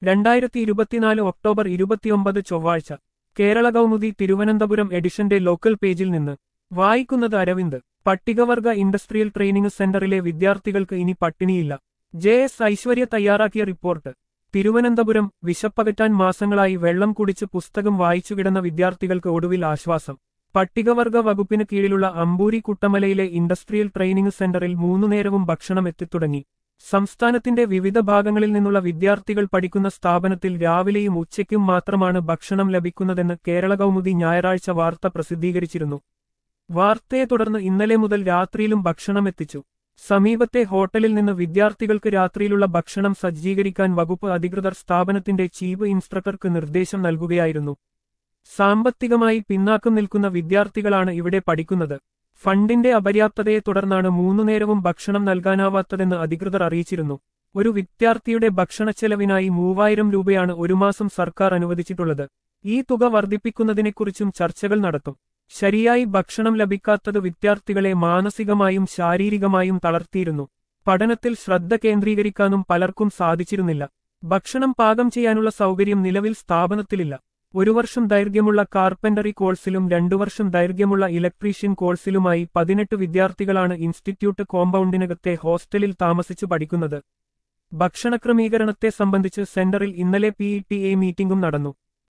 രണ്ടായിരത്തി ഇരുപത്തിനാല് ഒക്ടോബർ ഇരുപത്തിയൊമ്പത് ചൊവ്വാഴ്ച കേരള കൗമുദി തിരുവനന്തപുരം എഡിഷന്റെ ലോക്കൽ പേജിൽ നിന്ന് വായിക്കുന്നത് അരവിന്ദ് പട്ടികവർഗ ഇൻഡസ്ട്രിയൽ ട്രെയിനിംഗ് സെന്ററിലെ വിദ്യാർത്ഥികൾക്ക് ഇനി പട്ടിണിയില്ല ജെ എസ് ഐശ്വര്യ തയ്യാറാക്കിയ റിപ്പോർട്ട് തിരുവനന്തപുരം വിശപ്പകറ്റാൻ മാസങ്ങളായി വെള്ളം കുടിച്ച് പുസ്തകം വായിച്ചുകിടന്ന വിദ്യാർത്ഥികൾക്ക് ഒടുവിൽ ആശ്വാസം പട്ടികവർഗ വകുപ്പിന് കീഴിലുള്ള അമ്പൂരി കുട്ടമലയിലെ ഇൻഡസ്ട്രിയൽ ട്രെയിനിംഗ് സെന്ററിൽ മൂന്നു നേരവും ഭക്ഷണം എത്തിത്തുടങ്ങി സംസ്ഥാനത്തിന്റെ വിവിധ ഭാഗങ്ങളിൽ നിന്നുള്ള വിദ്യാർത്ഥികൾ പഠിക്കുന്ന സ്ഥാപനത്തിൽ രാവിലെയും ഉച്ചയ്ക്കും മാത്രമാണ് ഭക്ഷണം ലഭിക്കുന്നതെന്ന് കേരള കൗമുദി ഞായറാഴ്ച വാർത്ത പ്രസിദ്ധീകരിച്ചിരുന്നു വാർത്തയെ തുടർന്ന് ഇന്നലെ മുതൽ രാത്രിയിലും ഭക്ഷണം എത്തിച്ചു സമീപത്തെ ഹോട്ടലിൽ നിന്ന് വിദ്യാർത്ഥികൾക്ക് രാത്രിയിലുള്ള ഭക്ഷണം സജ്ജീകരിക്കാൻ വകുപ്പ് അധികൃതർ സ്ഥാപനത്തിന്റെ ചീഫ് ഇൻസ്ട്രക്ടർക്ക് നിർദ്ദേശം നൽകുകയായിരുന്നു സാമ്പത്തികമായി പിന്നാക്കം നിൽക്കുന്ന വിദ്യാർത്ഥികളാണ് ഇവിടെ പഠിക്കുന്നത് ഫണ്ടിന്റെ അപര്യാപ്തതയെ തുടർന്നാണ് മൂന്നു നേരവും ഭക്ഷണം നൽകാനാവാത്തതെന്ന് അധികൃതർ അറിയിച്ചിരുന്നു ഒരു വിദ്യാർത്ഥിയുടെ ഭക്ഷണച്ചെലവിനായി മൂവായിരം രൂപയാണ് ഒരു മാസം സർക്കാർ അനുവദിച്ചിട്ടുള്ളത് ഈ തുക വർദ്ധിപ്പിക്കുന്നതിനെക്കുറിച്ചും ചർച്ചകൾ നടത്തും ശരിയായി ഭക്ഷണം ലഭിക്കാത്തത് വിദ്യാർത്ഥികളെ മാനസികമായും ശാരീരികമായും തളർത്തിയിരുന്നു പഠനത്തിൽ ശ്രദ്ധ കേന്ദ്രീകരിക്കാനും പലർക്കും സാധിച്ചിരുന്നില്ല ഭക്ഷണം പാകം ചെയ്യാനുള്ള സൗകര്യം നിലവിൽ സ്ഥാപനത്തിലില്ല ഒരു വർഷം ദൈർഘ്യമുള്ള കാർപ്പന്ററി കോഴ്സിലും രണ്ടു വർഷം ദൈർഘ്യമുള്ള ഇലക്ട്രീഷ്യൻ കോഴ്സിലുമായി പതിനെട്ട് വിദ്യാർത്ഥികളാണ് ഇൻസ്റ്റിറ്റ്യൂട്ട് കോമ്പൗണ്ടിനകത്തെ ഹോസ്റ്റലിൽ താമസിച്ചു പഠിക്കുന്നത് ഭക്ഷണക്രമീകരണത്തെ സംബന്ധിച്ച് സെന്ററിൽ ഇന്നലെ പി മീറ്റിംഗും നടന്നു